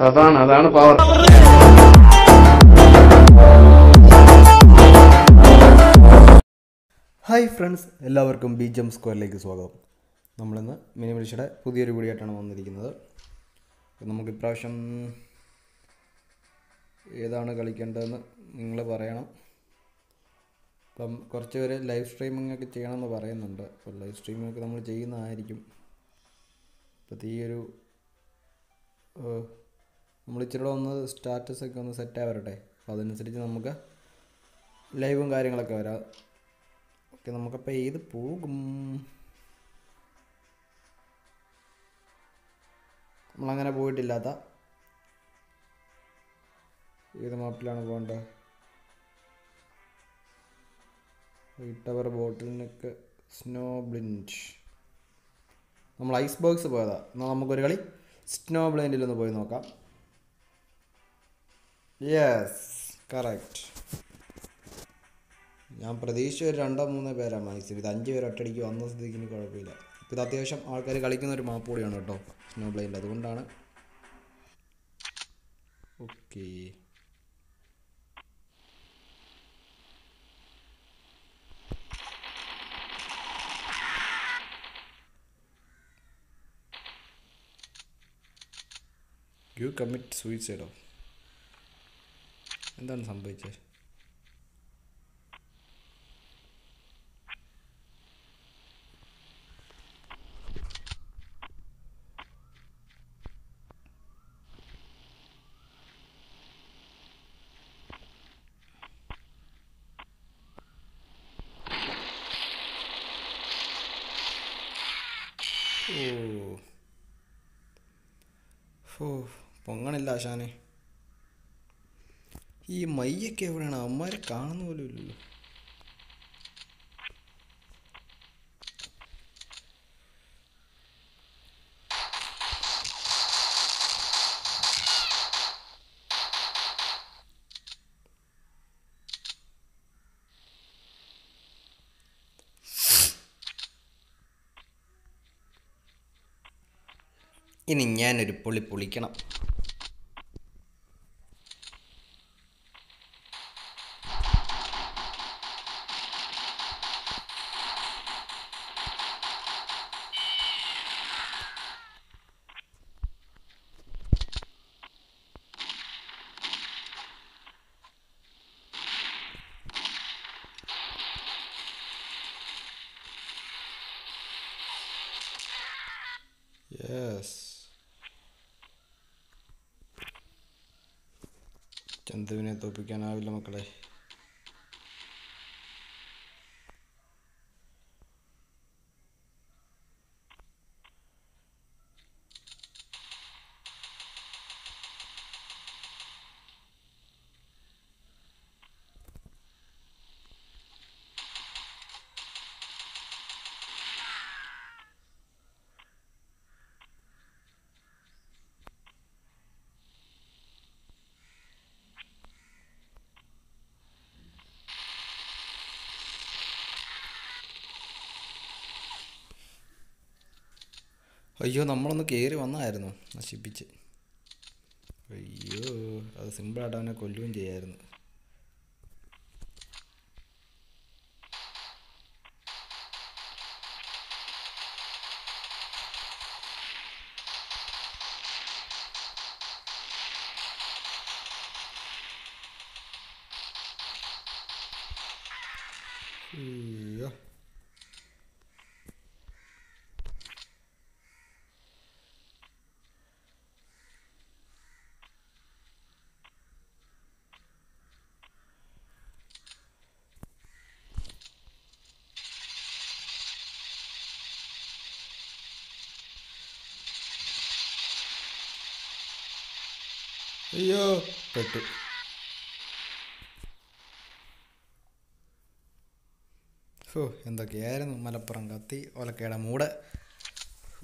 അതാണ് അതാണ് power hi friends എല്ലാവർക്കും ബി ജം സ്ക്വയറിലേക്ക് സ്വാഗതം നമ്മളിന്ന് മിനിമലിഷയുടെ പുതിയൊരു വീഡിയോ ആയിട്ടാണ് വന്നിരിക്കുന്നത് അപ്പം നമുക്ക് ഇപ്രാവശ്യം ഏതാണ് കളിക്കേണ്ടതെന്ന് നിങ്ങൾ പറയണം അപ്പം കുറച്ച് പേര് ലൈവ് സ്ട്രീമിംഗ് ഒക്കെ ചെയ്യണമെന്ന് പറയുന്നുണ്ട് അപ്പോൾ ലൈവ് സ്ട്രീമിംഗ് ഒക്കെ നമ്മൾ ചെയ്യുന്നതായിരിക്കും ഇപ്പോഴത്തെ ഈ ഒരു ഏഹ്, നമ്മൾ ഇച്ചിരി ഒന്ന് സ്റ്റാറ്റസ് ഒക്കെ ഒന്ന് സെറ്റ് ആവരട്ടെ അപ്പോൾ അതനുസരിച്ച് നമുക്ക് ലൈവും കാര്യങ്ങളൊക്കെ വരാം ഓക്കെ നമുക്കപ്പോൾ ഏത് പോകും നമ്മളങ്ങനെ പോയിട്ടില്ലാത്ത ഏത് മാപ്പിലാണ് പോകേണ്ടത് ടവർ ബോട്ടിലിനൊക്കെ സ്നോ ബ്ലിൻഡ് നമ്മൾ ഐസ് ബോക്സ് പോയതാ എന്നാൽ നമുക്കൊരു കളി സ്നോ ബ്ലൈൻഡിൽ ഒന്ന് പോയി നോക്കാം യെസ് കറക്റ്റ് ഞാൻ പ്രതീക്ഷിച്ച ഒരു രണ്ടോ മൂന്നോ പേരാണ് മാക്സിമം ഇത് അഞ്ച് പേര് ഒറ്റയടിക്ക് വന്ന സ്ഥിതിക്ക് ഇനി കുഴപ്പമില്ല ഇപ്പോൾ ഇത് അത്യാവശ്യം ആൾക്കാർ കളിക്കുന്ന ഒരു മാപ്പ് കൂടിയാണ് കേട്ടോ സ്നോ ബ്ലൈൻഡ് അതുകൊണ്ടാണ് ഓക്കെ യു കമ്മിറ്റ് സൂയിസൈഡോ എന്താണ് സംഭവിച്ചത് ഓ ഓ പൊങ്ങണില്ല ആശാനെ ഈ മയ്യൊക്കെ എവിടെയാണ് അമ്മമാരെ കാണുന്ന പോലും ഇല്ലല്ലോ ഇനി ഞാനൊരു പൊളി പൊളിക്കണം യെസ് ചന്തുവിനെ തോപ്പിക്കാനാവില്ല മക്കളെ അയ്യോ നമ്മളൊന്ന് കയറി വന്നായിരുന്നു നശിപ്പിച്ച് അയ്യോ അത് സിമ്പിളായിട്ട് അവനെ കൊല്ലുകയും ചെയ്യായിരുന്നു അയ്യോ അയ്യോ പെട്ടു ഹോ എന്തൊക്കെയായിരുന്നു മലപ്പുറം കത്തി ഒലക്കയുടെ മൂട് ഹോ.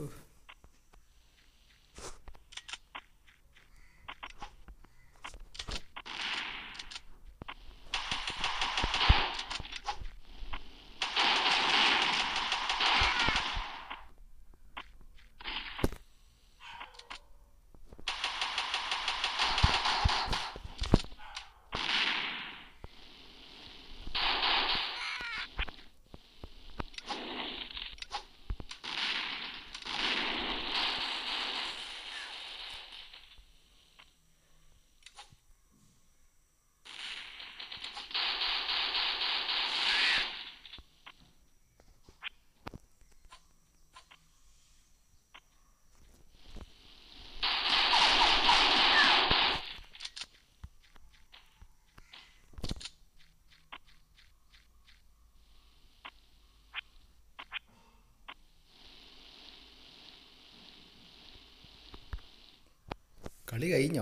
കളി കഴിഞ്ഞോ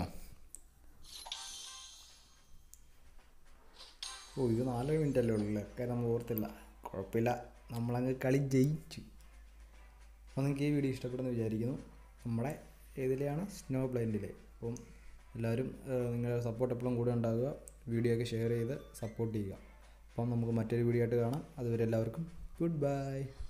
ഓ ഇത് നാല് മിനിറ്റ് അല്ലേ ഉള്ളൂ ഒക്കെ നമ്മൾ ഓർത്തില്ല കുഴപ്പമില്ല നമ്മളങ്ങ് കളി ജയിച്ചു അപ്പോൾ നിങ്ങൾക്ക് ഈ വീഡിയോ ഇഷ്ടപ്പെടുമെന്ന് വിചാരിക്കുന്നു നമ്മുടെ ഏതിലെയാണ് സ്നോ ബ്ലൈൻഡിലെ അപ്പം എല്ലാവരും ഏഹ്, നിങ്ങളുടെ സപ്പോർട്ട് എപ്പോഴും കൂടെ ഉണ്ടാകുക വീഡിയോ ഒക്കെ ഷെയർ ചെയ്ത് സപ്പോർട്ട് ചെയ്യുക അപ്പം നമുക്ക് മറ്റൊരു വീഡിയോ ആയിട്ട് കാണാം അതുവരെ എല്ലാവർക്കും ഗുഡ് ബൈ